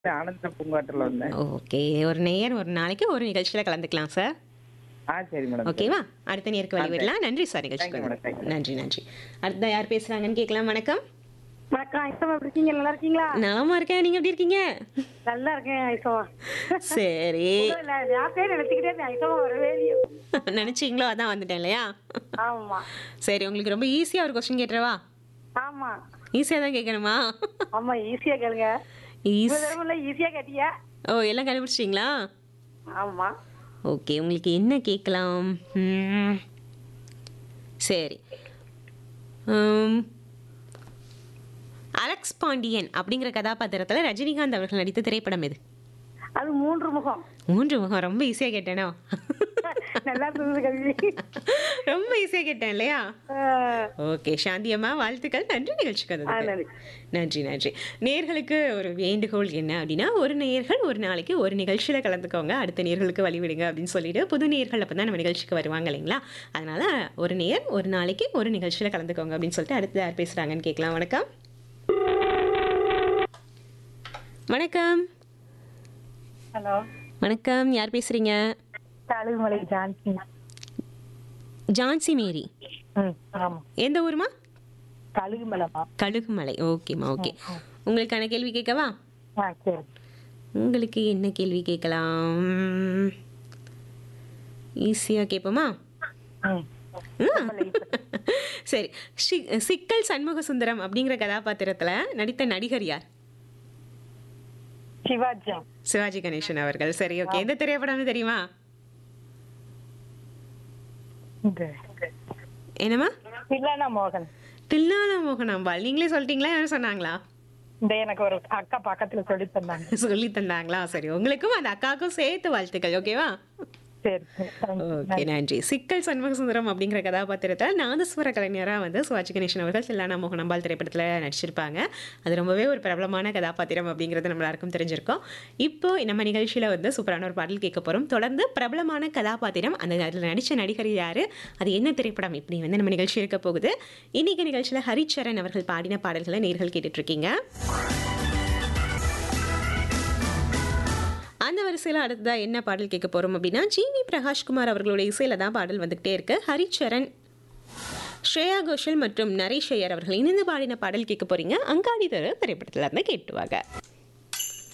ஆனந்த பூங்காற்றுல வந்தேன் ஓகே ஒரு நேயர் ஒரு நாளைக்கு ஒரு நிகழ்ச்சியில் கலந்துக்கலாம் சார் ஆ சரி மேடம் ஓகேவா அடுத்த நேருக்கு வழி விடலாம் நன்றி சார் நிகழ்ச்சிக்கு Thank you, madam. Thank வந்து. நன்றி நன்றி அடுத்த யார் பேசுறாங்கன்னு கேட்கலாம் வணக்கம் வணக்கம் ஐசமா எப்படி இருக்கீங்க நல்லா இருக்கீங்களா நலமா இருக்கேன் நீங்க எப்படி இருக்கீங்க நல்லா இருக்கேன் ஐசமா சரி யார்கிட்டயே நினைச்சுக்கிட்டே இருந்தேன் ஐசமா வரவே இல்லையோ நினைச்சீங்களோ அதான் வந்துட்டேன் இல்லையா ஆமா சரி உங்களுக்கு ரொம்ப ஈஸியா ஒரு கொஸ்டின் கேட்டுறவா ஆமா ஈஸியா தான் கேட்கணுமா ஆமா ஈஸியா கேளுங்க ஈஸ் தடவை ஈஸியா கேட்டியா ஓ எல்லாம் கண்டுபிடிச்சிட்டிங்களா ஆமா ஓகே உங்களுக்கு என்ன கேட்கலாம் ம், சரி உம், அலெக்ஸ் பாண்டியன் அப்படிங்கிற கதாபாத்திரத்தில் ரஜினிகாந்த் அவர்கள் நடித்த திரைப்படம் எது அது மூன்று முகம் மூன்று முகம் ரொம்ப ஈஸியாக கேட்டேனோ நல்லா இருந்தது கல்வி ரொம்ப ஈஸியாக கேட்டேன் இல்லையா ஆஹ், ஓகே சாந்தி அம்மா வாழ்த்துக்கள் நன்றி நிகழ்ச்சிக்கு ஆ, வந்ததுக்கு நன்றி. நன்றி நன்றி நேர்களுக்கு ஒரு வேண்டுகோள் என்ன அப்படின்னா ஒரு நேர்கள் ஒரு நாளைக்கு ஒரு நிகழ்ச்சியில் கலந்துக்கோங்க அடுத்த நேர்களுக்கு வழிவிடுங்க அப்படின்னு சொல்லிட்டு புது நேர்கள் அப்போ தான் நம்ம நிகழ்ச்சிக்கு வருவாங்க இல்லைங்களா அதனால ஒரு நேர் ஒரு நாளைக்கு ஒரு நிகழ்ச்சியில் கலந்துக்கோங்க அப்படின்னு சொல்லிட்டு அடுத்து யார் பேசுகிறாங்கன்னு கேட்கலாம் வணக்கம் வணக்கம் ஹலோ வணக்கம் யார் பேசுறீங்க கழுகுமலை ஜான்சி ஜான்சி மேரி ம் ஆமா எந்த ஊருமா கழுகுமலைமா கழுகுமலை ஓகேம்மா ஓகே உங்களுக்கான கேள்வி கேட்கவா ஆ சரி உங்களுக்கு என்ன கேள்வி கேட்கலாம் ஈஸியாக கேட்போமா ம் ம். சரி ஷி- சிக்கல் சண்முக சுந்தரம் அப்படிங்கிற கதாபாத்திரத்தில் நடித்த நடிகர் யார் சிவாஜி சிவாஜி கணேசன் அவர்கள் சரி ஓகே எந்த திரைப்படம்னு தெரியுமா இந்த என்னம்மா தில்லானா மோகன் தில்லானா மோகனாம்பாள் நீங்களே சொல்லிட்டீங்களா யாரும் சொன்னாங்களா இந்த எனக்கு ஒரு அக்கா பக்கத்துல சொல்லி தந்தாங்க சொல்லி தந்தாங்களா சரி உங்களுக்கும் அந்த அக்காவுக்கும் சேர்த்து வாழ்த்துக்கள் ஓகேவா சரி சரி. ஓகே நன்றி சிக்கல் சண்முக சுந்தரம் அப்படிங்கிற கதாபாத்திரத்தில் நாதஸ்வர கலைஞராக வந்து சிவாஜி கணேசன் அவர்கள் சில்லானா மோகனம்பாள் திரைப்படத்தில் நடிச்சிருப்பாங்க அது ரொம்பவே ஒரு பிரபலமான கதாபாத்திரம் அப்படிங்கிறது நம்ம எல்லாருக்கும் தெரிஞ்சிருக்கோம் இப்போ நம்ம நிகழ்ச்சியில் வந்து சூப்பரான ஒரு பாடல் கேட்க போகிறோம் தொடர்ந்து பிரபலமான கதாபாத்திரம் அந்த அதில் நடித்த நடிகர் யார் அது என்ன திரைப்படம் இப்படி வந்து நம்ம நிகழ்ச்சி இருக்க போகுது இன்னைக்கு நிகழ்ச்சியில் ஹரிச்சரன் அவர்கள் பாடின பாடல்களை நேர்கள் கேட்டுட்ருக்கீங்க அந்த வரிசையில் அடுத்ததா என்ன பாடல் கேட்க போகிறோம் அப்படின்னா ஜிவி பிரகாஷ்குமார் அவர்களுடைய இசையில் தான் பாடல் வந்துகிட்டே இருக்கு ஹரிச்சரன் ஸ்ரேயா கோஷல் மற்றும் நரேஷ் ஐயர் அவர்கள் இணைந்து பாடின பாடல் கேட்க போறீங்க அங்காடி தர திரைப்படத்தில் இருந்து கேட்டுவாங்க